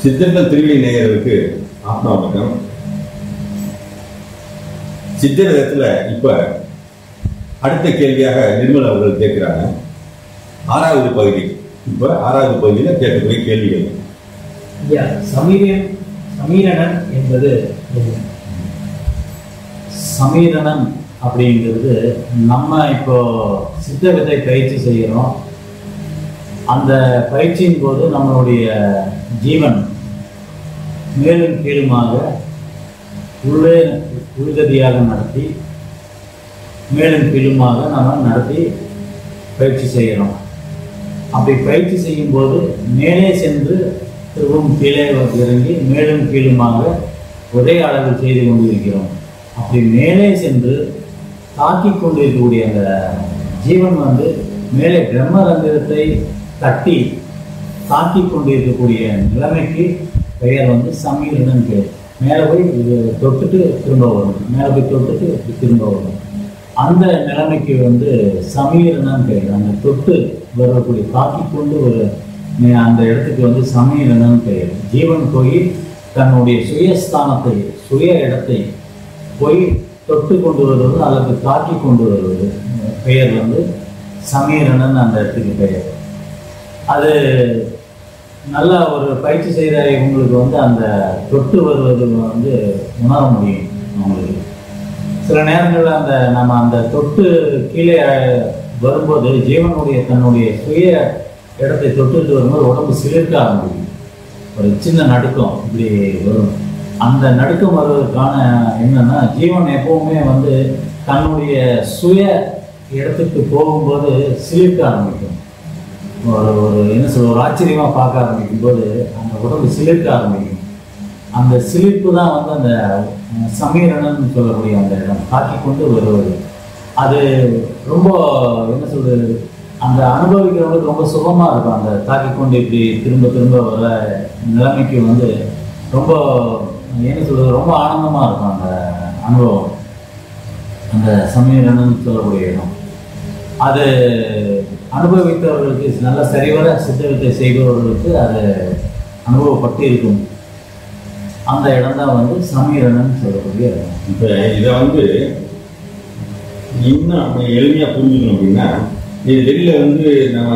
சித்தர்கள் திருவிழி நேயர்களுக்கு ஆத்மா வணக்கம் சித்தர் இடத்துல இப்ப அடுத்த கேள்வியாக நிர்மல் அவர்கள் கேட்கிறாங்க ஆறாவது பகுதி இப்ப ஆறாவது பகுதியில கேட்கக்கூடிய கேள்விகள் ஐயா சமீரன் சமீரணன் என்பது என்ன? சமீரணன் அப்படிங்கிறது நம்ம இப்போ சித்த விதை பயிற்சி செய்கிறோம் அந்த பயிற்சியின் போது நம்மளுடைய ஜீவன் மேலும் கீழுமாக உள்ளே உள்கதியாக நடத்தி மேலும் கீழுமாக நம்ம நடத்தி பயிற்சி செய்கிறோம் அப்படி பயிற்சி செய்யும்போது மேலே சென்று திரும்பவும் கீழே இறங்கி மேலும் கீழுமாக ஒரே அளவில் செய்து கொண்டிருக்கிறோம் அப்படி மேலே சென்று தாக்கிக் கொண்டிருக்கக்கூடிய அந்த ஜீவன் வந்து மேலே பிரம்மரந்திரத்தை தட்டி தாக்கிக் கொண்டிருக்கக்கூடிய நிலைமைக்கு பெயர் வந்து சமீரன் பேர் மேலே போய் இது தொட்டுட்டு திரும்ப வரும் மேலே போய் தொட்டுட்டு இப்படி திரும்ப வரும் அந்த நிலைமைக்கு வந்து சமீரனன் பேர் அந்த தொட்டு வரக்கூடிய தாக்கிக் கொண்டு ஒரு நே- அந்த இடத்துக்கு வந்து சமீரனன் பெயர் ஜீவன் போய் தன்னுடைய சுயஸ்தானத்தை சுய இடத்தை போய் தொட்டு கொண்டு வருவது அல்லது தாக்கி கொண்டு வருவது பெயர் வந்து சமீரணன் அந்த இடத்துக்கு பெயர் அது நல்ல ஒரு பயிற்சி செய்கிற இவங்களுக்கு வந்து அந்த தொட்டு வருவது வந்து உணர முடியும் அவங்களுக்கு சில நேரங்களில் அந்த நம்ம அந்த தொட்டு கீழே வரும்போது ஜீவனுடைய தன்னுடைய சுய இடத்தை தொட்டுட்டு வரும்போது உடம்பு சிலிர்க்க ஆரம்பிக்கும் ஒரு சின்ன நடுக்கம் இப்படி வரும் அந்த நடுக்கம் வருவதற்கான என்னன்னா ஜீவன் எப்பவுமே வந்து தன்னுடைய சுய இடத்துக்கு போகும்போது சிலிர்க்க ஆரம்பிக்கும் ஒரு ஒரு என்ன சொல்ற ஒரு ஆச்சரியமா பார்க்க ஆரம்பிக்கும் போது அந்த உடம்பு சிலிர்க்க ஆரம்பிக்கும் அந்த சிலிர்ப்பு தான் வந்து அந்த அஹ், சமீரணன் சொல்லக்கூடிய அந்த இடம் தாக்கி கொண்டு வருவது அது ரொம்ப என்ன சொல்றது அந்த அனுபவிக்கிறவங்களுக்கு ரொம்ப சுகமா இருக்கும் அந்த தாக்கி கொண்டு இப்படி திரும்ப திரும்ப வர நிலைமைக்கு வந்து ரொம்ப என்ன சொல்றது ரொம்ப ஆனந்தமா இருக்கும் அந்த அனுபவம் அந்த சமீரணன் சொல்லக்கூடிய இடம் அது அனுபவித்தவர்களுக்கு நல்ல சரிவர சித்தவித்தை செய்பவர்களுக்கு அது அனுபவப்பட்டு இருக்கும் அந்த இடம் தான் வந்து சமீரணன் சொல்லக்கூடிய இடம் இப்ப இதை வந்து இன்னும் எளிமையா புரிஞ்சுக்கணும் அப்படின்னா இது வெளியில வந்து நம்ம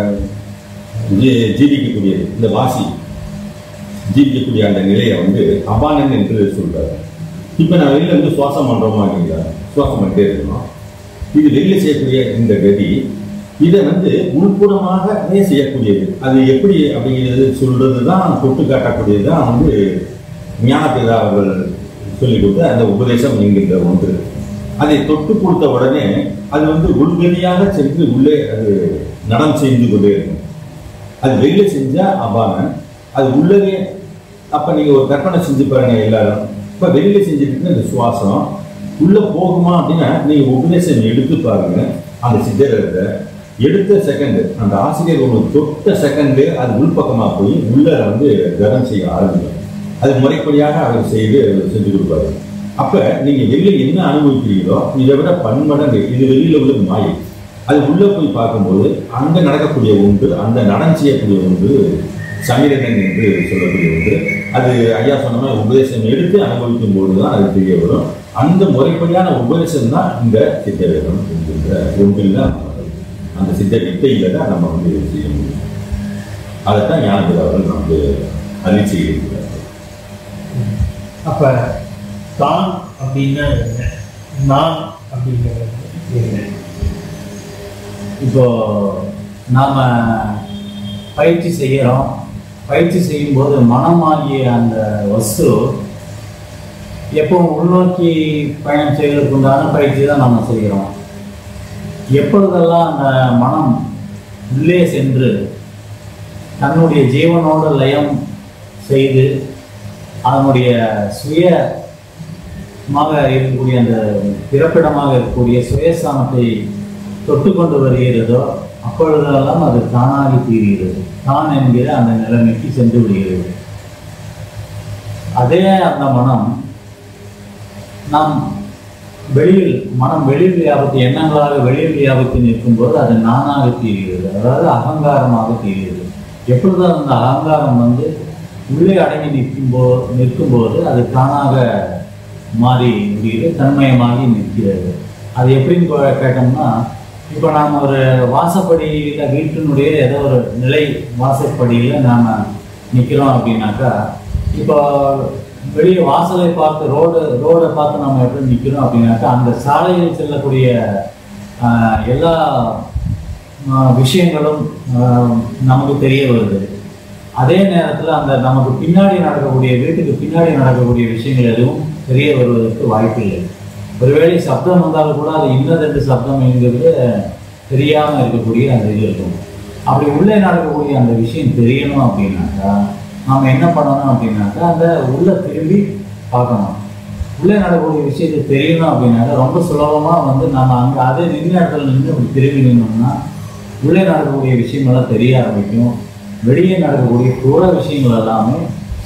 ஜீ- ஜீவிக்கக்கூடியது இந்த வாசி ஜீவிக்கக்கூடிய அந்த நிலையை வந்து அபானன் என்று சொல்றாரு இப்ப நான் வெளியில வந்து சுவாசம் பண்றோமா இல்லைங்களா சுவாசம் பண்ணிட்டே இருக்கணும் இது வெளியில செய்யக்கூடிய இந்த கதி இதை வந்து உள்புறமாகவே செய்யக்கூடியது அது எப்படி அப்படிங்கிறது சொல்றது தான் தொட்டு காட்டக்கூடியது தான் வந்து ஞானபிதா அவர்கள் சொல்லிக் கொடுத்த அந்த உபதேசம் என்கின்ற ஒன்று அதை தொட்டு கொடுத்த உடனே அது வந்து உள்கதியாக சென்று உள்ளே அது நடம் செய்து கொண்டே இருக்கும் அது வெளியில செஞ்சா அபானன் அது உள்ளவே அப்ப நீங்க ஒரு கற்பனை செஞ்சு பாருங்க எல்லாரும் இப்ப வெளியில செஞ்சுட்டு இருக்க இந்த சுவாசம் உள்ள போகுமா அப்படின்னா நீங்க உபதேசம் எடுத்து பாருங்க அந்த சித்தரத்தை எடுத்த செகண்ட் அந்த ஆசிரியர் உங்களுக்கு தொட்ட செகண்ட் அது உள்பக்கமா போய் உள்ள வந்து கரம் செய்ய ஆரம்பிக்கும் அது முறைப்படியாக அவர் செய்து செஞ்சு கொடுப்பாரு அப்ப நீங்க வெளியில என்ன அனுபவிக்கிறீங்களோ இதை விட பன்மடங்கு இது வெளியில உள்ள மாயை அது உள்ள போய் பார்க்கும்போது அங்க நடக்கக்கூடிய ஒன்று அந்த நடம் செய்யக்கூடிய ஒன்று சமீரகன் என்று சொல்லக்கூடிய ஒன்று அது ஐயா சொன்ன மாதிரி உபதேசம் எடுத்து அனுபவிக்கும் போது தான் அது தெரிய வரும் அந்த முறைப்படியான உபதேசம் தான் இந்த சித்தவேதம் என்கின்ற ஒன்றில் தான் அந்த சித்த வித்தையில தான் நம்ம வந்து செய்ய முடியும் அதைத்தான் ஞானத்தில் அவர்கள் நமக்கு அருள் செய்திருக்கிறார்கள் அப்ப தான் அப்படின்னா என்ன நான் அப்படிங்கிறது என்ன இப்போ நாம பயிற்சி செய்கிறோம் பயிற்சி செய்யும்போது மனமாகிய அந்த வஸ்து எப்பவும் உள்நோக்கி பயணம் செய்வதற்கு உண்டான பயிற்சி தான் நம்ம செய்கிறோம் எப்பொழுதெல்லாம் அந்த மனம் உள்ளே சென்று தன்னுடைய ஜீவனோட லயம் செய்து அதனுடைய சுயமாக இருக்கக்கூடிய அந்த பிறப்பிடமாக இருக்கக்கூடிய சுயஸ்தானத்தை தொட்டுக்கொண்டு வருகிறதோ அப்பொழுதெல்லாம் அது தானாகி தீர்கிறது தான் என்கிற அந்த நிலைமைக்கு சென்று விடுகிறது அதே அந்த மனம் நாம் வெளியில் மனம் வெளியில் வியாபத்து எண்ணங்களாக வெளியில் வியாபத்து நிற்கும்போது அது நானாக தீர்கிறது அதாவது அகங்காரமாக தீர்கிறது எப்பொழுது அந்த அகங்காரம் வந்து உள்ளே அடங்கி நிற்கும்போ நிற்கும்போது அது தானாக மாறி முடியுது தன்மயமாகி நிற்கிறது அது எப்படின்னு கே- கேட்டோம்னா இப்போ நாம் ஒரு வாசப்படியில் வீட்டினுடைய ஏதோ ஒரு நிலை வாசப்படியில் நாம் நிற்கிறோம் அப்படின்னாக்கா இப்போ வெளியே வாசலை பார்த்து ரோடு ரோடை பார்த்து நம்ம எப்படி நிற்கிறோம் அப்படின்னாக்கா அந்த சாலையில் செல்லக்கூடிய ஆஹ், எல்லா ஆஹ், விஷயங்களும் ஆஹ், நமக்கு தெரிய வருது அதே நேரத்தில் அந்த நமக்கு பின்னாடி நடக்கக்கூடிய வீட்டுக்கு பின்னாடி நடக்கக்கூடிய விஷயங்கள் எதுவும் தெரிய வருவதற்கு வாய்ப்பு இல்லை ஒருவேளை சப்தம் வந்தாலும் கூட அது இன்னதென்று சப்தம் என்கிறது தெரியாமல் இருக்கக்கூடிய அந்த இது இருக்கும் அப்படி உள்ளே நடக்கக்கூடிய அந்த விஷயம் தெரியணும் அப்படின்னாக்கா நாம் என்ன பண்ணணும் அப்படின்னாக்கா அந்த உள்ள திரும்பி பார்க்கணும் உள்ளே நடக்கக்கூடிய விஷயத்தை தெரியணும் அப்படின்னாக்கா ரொம்ப சுலபமாக வந்து நம்ம அங்கே அதே நின்ற இடத்துல நின்று அப்படி திரும்பி நின்னோம்னா உள்ளே நடக்கக்கூடிய விஷயங்கள்லாம் தெரிய ஆரம்பிக்கும் வெளியே நடக்கக்கூடிய புற விஷயங்கள் எல்லாமே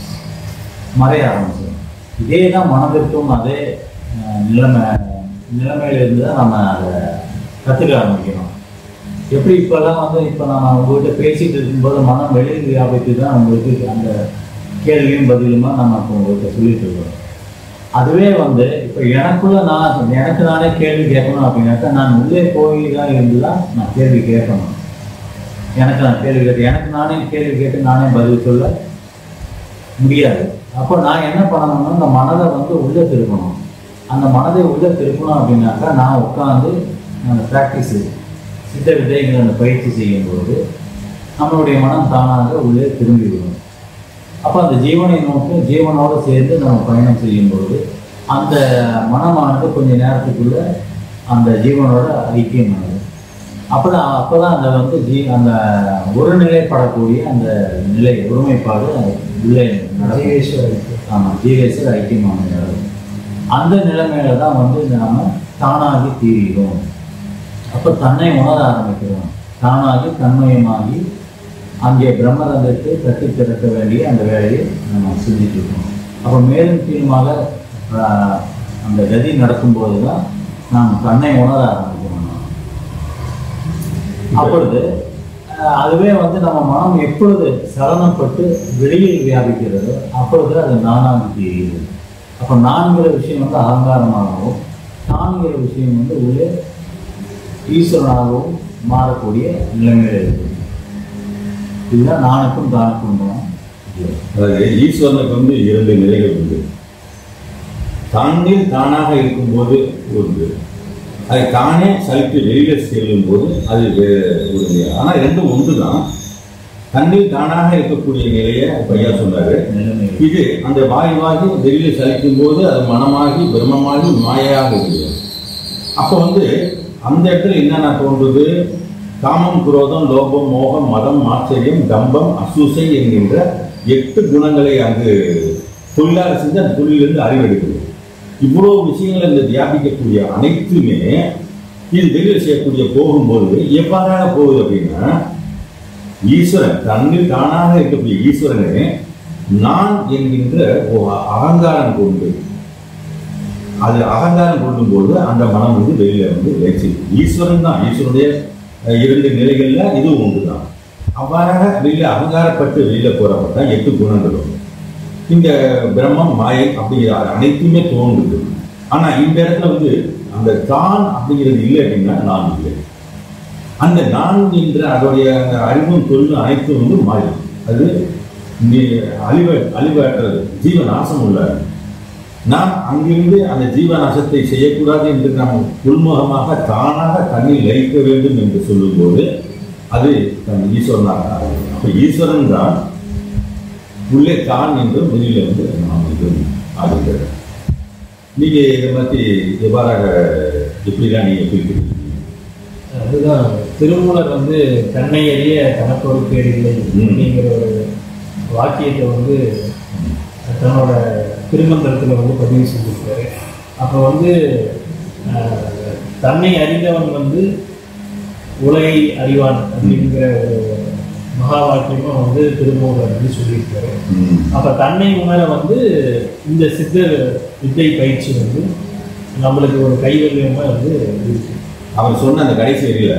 மறைய ஆரம்பிச்சிடும் இதே தான் மனதிற்கும் அதே அஹ், நிலைமை நிலைமையிலிருந்து தான் நம்ம அதை கற்றுக்க ஆரம்பிக்கணும் எப்படி இப்போல்லாம் வந்து இப்போ நம்ம உங்கள்கிட்ட பேசிட்டு இருக்கும்போது மனம் வெளியில் வியாபித்து தான் உங்களுக்கு அந்த கேள்வியும் பதிலுமா நம்ம இப்போ உங்கள்கிட்ட சொல்லிட்டு இருக்கோம் அதுவே வந்து இப்போ எனக்குள்ள நான் எனக்கு நானே கேள்வி கேட்கணும் அப்படின்னாக்கா நான் உள்ளே போய் தான் இருந்து தான் நான் கேள்வி கேட்கணும் எனக்கு நான் கேள்வி கேட்டு எனக்கு நானே கேள்வி கேட்டு நானே பதில் சொல்ல முடியாது அப்போ நான் என்ன பண்ணணும்னா அந்த மனதை வந்து உள்ளே திருப்பணும் அந்த மனதை உள்ளே திருப்பணும் அப்படின்னாக்கா நான் உட்காந்து அந்த ப்ராக்டிஸு சித்த விதைங்கிற அந்த பயிற்சி செய்யும்போது நம்மளுடைய மனம் தானாக உள்ளே திரும்பி விடும் அப்போ அந்த ஜீவனை நோக்கி ஜீவனோடு சேர்ந்து நம்ம பயணம் செய்யும்போது அந்த மனமானது கொஞ்ச நேரத்துக்குள்ள அந்த ஜீவனோட ஐக்கியமானது அப்பதான் அப்பதான் அந்த வந்து ஜீ அந்த ஒருநிலைப்படக்கூடிய அந்த நிலை ஒருமைப்பாடு உள்ளே நடக்கும் ஜீவேஸ்வரருக்கு ஆமாம் ஜீவேஸ்வர் ஐக்கியமான நிலை அந்த நிலைமையில தான் வந்து நாம தானாகி தீருகிறோம் அப்போ தன்னை உணர ஆரம்பிக்கிறோம் தானாகி தன்மயமாகி அங்கே பிரம்மரந்தத்தை தட்டி திறக்க வேண்டிய அந்த வேலையை நம்ம செஞ்சுட்டு இருக்கோம் அப்போ மேலும் கீழுமாக ஆஹ், அந்த கதி நடக்கும்போது தான் நாம் தன்னை உணர ஆரம்பிக்கிறோம் அப்பொழுது அஹ், அதுவே வந்து நம்ம மனம் எப்பொழுது சலனப்பட்டு வெளியில் வியாபிக்கிறதோ அப்பொழுது அது நானாக தெரியுது அப்போ நான்கிற விஷயம் வந்து அகங்காரமாகவும் நான்கிற விஷயம் வந்து உள்ளே ஈஸ்வரனாகவும் மாறக்கூடிய நிலைமையில இருக்குது இதுதான் நானுக்கும் தானுக்கும் தான் இது. அதாவது ஈஸ்வரனுக்கு வந்து இரண்டு நிலைகள் உண்டு தானில் தானாக இருக்கும்போது ஒன்று அது தானே சலித்து வெளியில செல்லும் போது அது வேறு ஒரு நிலை ஆனால் ரெண்டும் ஒன்று தான் தன்னில் தானாக இருக்கக்கூடிய நிலையை பையா சொன்னாரு நிலைமை இது அந்த வாயுவாகி வெளியில சலிக்கும் போது அது மனமாகி பிரம்மமாகி மாயையாக இருக்குது அப்போ வந்து அந்த இடத்துல என்னென்ன தோன்றுது காமம் குரோதம் லோபம் மோகம் மதம் ஆச்சரியம் தம்பம் அசூசை என்கின்ற எட்டு குணங்களை அங்கு தொழிலாக செஞ்சு அந்த தொழிலிருந்து அறிவெடுக்குது இவ்வளவு விஷயங்கள் இந்த வியாபிக்கக்கூடிய அனைத்துமே இது வெளியில் செய்யக்கூடிய போகும்போது எவ்வாறாக போகுது அப்படின்னா ஈஸ்வரன் தன்னில் தானாக இருக்கக்கூடிய ஈஸ்வரனே நான் என்கின்ற ஒரு அகங்காரம் கொண்டு அது அகங்காரம் கொள்ளும்போது அந்த மனம் வந்து வெளியில வந்து வேச்சு ஈஸ்வரன் தான் ஈஸ்வரனுடைய அஹ், இரண்டு நிலைகள்ல இதுவும் ஒன்றுதான் அவ்வாறாக வெளியில அகங்காரப்பட்டு வெளியில போறப்ப தான் எட்டு குணங்களும் இந்த பிரம்மம் மாயை அப்படிங்கிற அது அனைத்துமே தோன்றுது ஆனா இந்த இடத்துல வந்து அந்த தான் அப்படிங்கிறது இல்லை அப்படின்னா நான் இல்லை அந்த நான் என்ற அதோடைய அந்த அறிவும் தொழிலும் அனைத்தும் வந்து மாறி அது நி- அழிவ அழிவற்றது ஜீவ நாசம் உள்ளது நாம் அங்கிருந்து அந்த ஜீவநாசத்தை செய்யக்கூடாது என்று நாம் உள்முகமாக தானாக தன்னில் லயிக்க வேண்டும் என்று சொல்லும்போது அது தன் ஈஸ்வரனாக ஆகிறது. அப்ப ஈஸ்வரன் தான் உள்ளே தான் என்றும் வெளியில வந்து நாம் என்றும் ஆகிறது நீங்க இதை பற்றி எவ்வாறாக எப்படிலாம் நீங்க குறிப்பிடுறீங்க அதுதான் திருமூலர் வந்து தன்னை அறிய தனக்கொரு கேடுகளை ம். அப்படிங்கிற ஒரு வாக்கியத்தை வந்து தன்னோட திருமந்திரத்தில் வந்து பதிவு செஞ்சிருக்காரு அப்போ வந்து அஹ், தன்னை அறிந்தவன் வந்து உலகை அறிவான் அப்படிங்கிற ஒரு மகா வாக்கியமும் வந்து திருமூலர் வந்து சொல்லியிருக்காரு ம். அப்ப தன்னை உணர வந்து இந்த சித்த வித்தை பயிற்சி வந்து நம்மளுக்கு ஒரு கைவல்யமா வந்து இருக்கு அவர் சொன்ன அந்த கடைசி வரியில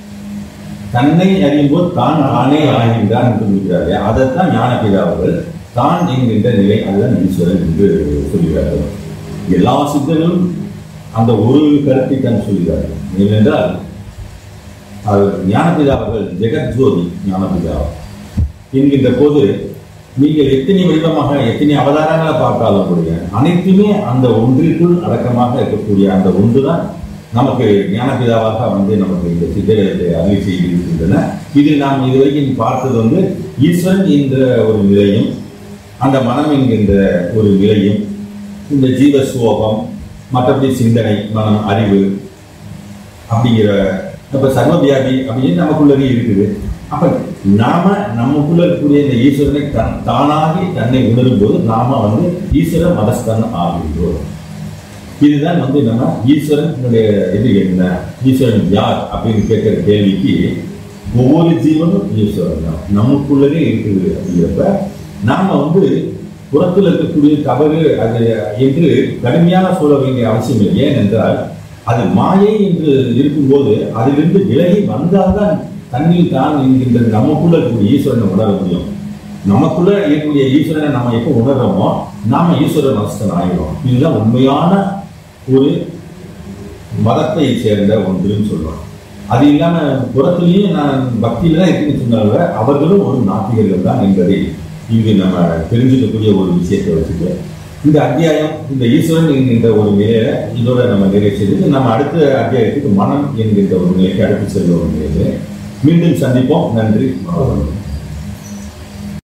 தன்னை அறியும் போது தான் தானே ஆகின்றான் என்று சொல்கிறாரு அதைத்தான் ஞானபிதா அவர்கள் தான் என்கின்ற நிலை அதுதான் ஈஸ்வரன் என்று சொல்கிறார்கள் எல்லா சித்தர்களும் அந்த ஒரு கருத்தை தான் சொல்கிறார்கள் ஏனென்றால் அவர் ஞானபிதா அவர்கள் ஜெகத்ஜோதி ஞானபிதா என்கின்ற போது நீங்கள் எத்தனை வடிவமாக எத்தனை அவதாரங்களை பார்த்தாலும் கூட அனைத்துமே அந்த ஒன்றிற்குள் அடக்கமாக இருக்கக்கூடிய அந்த ஒன்றுதான் நமக்கு ஞானபிதாவாக வந்து நமக்கு இந்த சித்தகத்தை அருளி செய்திருக்கின்றன இது நாம் இதுவரைக்கும் பார்த்தது வந்து ஈஸ்வரன் என்ற ஒரு நிலையும் அந்த மனம் என்கின்ற ஒரு நிலையும் இந்த ஜீவ சுவோகம் மற்றபடி சிந்தனை மனம் அறிவு அப்படிங்கிற இப்ப சர்வவியாபி அப்படின்னு நமக்குள்ளவே இருக்குது அப்ப நாம நமக்குள்ள இருக்கக்கூடிய இந்த ஈஸ்வரனை தன் தானாகி தன்னை உணரும் போது நாம வந்து ஈஸ்வர மதஸ்தன் ஆகின்றோம் இதுதான் வந்து நம்ம ஈஸ்வரனுடைய இது என்ன ஈஸ்வரன் யார் அப்படின்னு கேட்கிற கேள்விக்கு ஒவ்வொரு ஜீவனும் ஈஸ்வரன் தான் நமக்குள்ளவே இருக்குது அப்படிங்கிறப்ப நாம வந்து புறத்தில் இருக்கக்கூடிய தவறு அது என்று கடுமையான சொல்ல வேண்டிய அவசியம் இல்லை ஏனென்றால் அது மாயை என்று இருக்கும்போது அதிலிருந்து விலகி வந்தால்தான் தன்னில் தான் என்கின்ற நமக்குள்ள இருக்கக்கூடிய ஈஸ்வரனை உணர முடியும் நமக்குள்ள இருக்கக்கூடிய ஈஸ்வரனை நம்ம எப்போ உணர்றோமோ நாம ஈஸ்வரன் மனஸ்தன் ஆகிறோம் இதுதான் உண்மையான ஒரு மதத்தை சேர்ந்த ஒன்றுன்னு சொல்றோம் அது இல்லாம புறத்திலையும் நான் பக்தியில தான் இருக்குன்னு சொன்னாங்க அவர்களும் ஒரு நாத்திகர்கள் தான் என்பதை இங்கு நம்ம தெரிஞ்சுக்கக்கூடிய ஒரு விஷயத்தை வச்சுட்டு இந்த அத்தியாயம் இந்த ஈஸ்வரன் என்கின்ற ஒரு நிலையில இதோட நம்ம நிறைவு செய்து நம்ம அடுத்த அத்தியாயத்துக்கு மனம் என்கின்ற ஒரு நிலைக்கு அடுத்து செல்வோம் நிலையில மீண்டும் சந்திப்போம் நன்றி வணக்கம்.